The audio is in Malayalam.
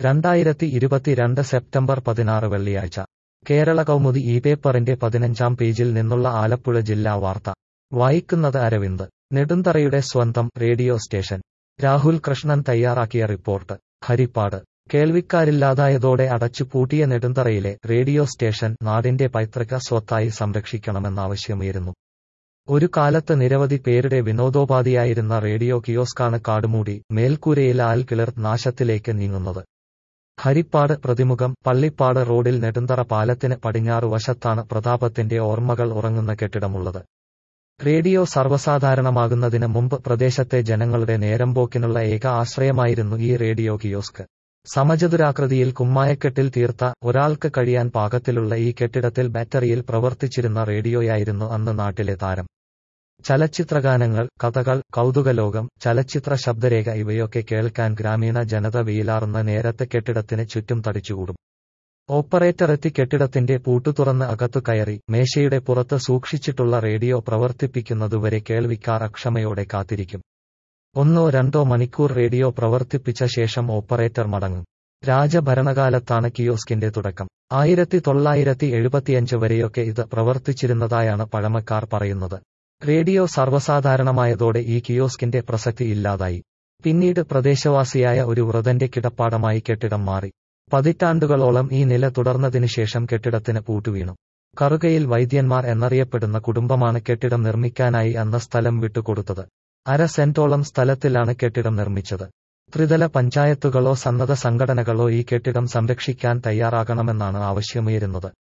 രണ്ടായിരത്തി ഇരുപത്തിരണ്ട് സെപ്റ്റംബർ പതിനാറ് വെള്ളിയാഴ്ച കേരള കൗമുദി ഈ പേപ്പറിന്റെ പതിനഞ്ചാം പേജിൽ നിന്നുള്ള ആലപ്പുഴ ജില്ലാ വാർത്ത വായിക്കുന്നത് അരവിന്ദ് നെടുന്തറയുടെ സ്വന്തം റേഡിയോ സ്റ്റേഷൻ രാഹുൽ കൃഷ്ണൻ തയ്യാറാക്കിയ റിപ്പോർട്ട് ഹരിപ്പാട് കേൾവിക്കാരില്ലാതായതോടെ അടച്ചുപൂട്ടിയ നെടുന്തറയിലെ റേഡിയോ സ്റ്റേഷൻ നാടിന്റെ പൈതൃക സ്വത്തായി സംരക്ഷിക്കണമെന്നാവശ്യമുയരുന്നു ഒരു കാലത്ത് നിരവധി പേരുടെ വിനോദോപാധിയായിരുന്ന റേഡിയോ കിയോസ്കാണ് കാടുമൂടി മേൽക്കൂരയിൽ ആൽ കിളിർത്ത് നാശത്തിലേക്ക് നീങ്ങുന്നത് ഹരിപ്പാട് പ്രതിമുഖം പള്ളിപ്പാട് റോഡിൽ നെടുന്തറ പാലത്തിന് പടിഞ്ഞാറ് വശത്താണ് പ്രതാപത്തിന്റെ ഓർമ്മകൾ ഉറങ്ങുന്ന കെട്ടിടമുള്ളത് റേഡിയോ സർവ്വസാധാരണമാകുന്നതിന് മുമ്പ് പ്രദേശത്തെ ജനങ്ങളുടെ നേരമ്പോക്കിനുള്ള ഏക ആശ്രയമായിരുന്നു ഈ റേഡിയോ കിയോസ്ക് സമചതുരാകൃതിയിൽ കുമ്മായക്കെട്ടിൽ തീർത്ത ഒരാൾക്ക് കഴിയാൻ പാകത്തിലുള്ള ഈ കെട്ടിടത്തിൽ ബാറ്ററിയിൽ പ്രവർത്തിച്ചിരുന്ന റേഡിയോയായിരുന്നു അന്ന് നാട്ടിലെ താരം ചലച്ചിത്രഗാനങ്ങൾ കഥകൾ കൗതുകലോകം ചലച്ചിത്ര ശബ്ദരേഖ ഇവയൊക്കെ കേൾക്കാൻ ഗ്രാമീണ ജനത വെയിലാറുന്ന നേരത്തെ കെട്ടിടത്തിന് ചുറ്റും തടിച്ചുകൂടും ഓപ്പറേറ്റർ എത്തി കെട്ടിടത്തിന്റെ പൂട്ടു തുറന്ന് അകത്തു കയറി മേശയുടെ പുറത്ത് സൂക്ഷിച്ചിട്ടുള്ള റേഡിയോ പ്രവർത്തിപ്പിക്കുന്നതുവരെ കേൾവിക്കാർ അക്ഷമയോടെ കാത്തിരിക്കും ഒന്നോ രണ്ടോ മണിക്കൂർ റേഡിയോ പ്രവർത്തിപ്പിച്ച ശേഷം ഓപ്പറേറ്റർ മടങ്ങും രാജഭരണകാലത്താണ് കിയോസ്കിന്റെ തുടക്കം ആയിരത്തി തൊള്ളായിരത്തി എഴുപത്തിയഞ്ച് വരെയൊക്കെ ഇത് പ്രവർത്തിച്ചിരുന്നതായാണ് പഴമക്കാർ പറയുന്നത് റേഡിയോ സർവ്വസാധാരണമായതോടെ ഈ കിയോസ്കിന്റെ പ്രസക്തി ഇല്ലാതായി പിന്നീട് പ്രദേശവാസിയായ ഒരു വൃതന്റെ കിടപ്പാടമായി കെട്ടിടം മാറി പതിറ്റാണ്ടുകളോളം ഈ നില തുടർന്നതിനുശേഷം കെട്ടിടത്തിന് പൂട്ടുവീണു കറുകയിൽ വൈദ്യന്മാർ എന്നറിയപ്പെടുന്ന കുടുംബമാണ് കെട്ടിടം നിർമ്മിക്കാനായി അന്ന് സ്ഥലം വിട്ടുകൊടുത്തത് അര സെന്റോളം സ്ഥലത്തിലാണ് കെട്ടിടം നിർമ്മിച്ചത് ത്രിതല പഞ്ചായത്തുകളോ സന്നദ്ധ സംഘടനകളോ ഈ കെട്ടിടം സംരക്ഷിക്കാൻ തയ്യാറാകണമെന്നാണ് ആവശ്യമുയരുന്നത്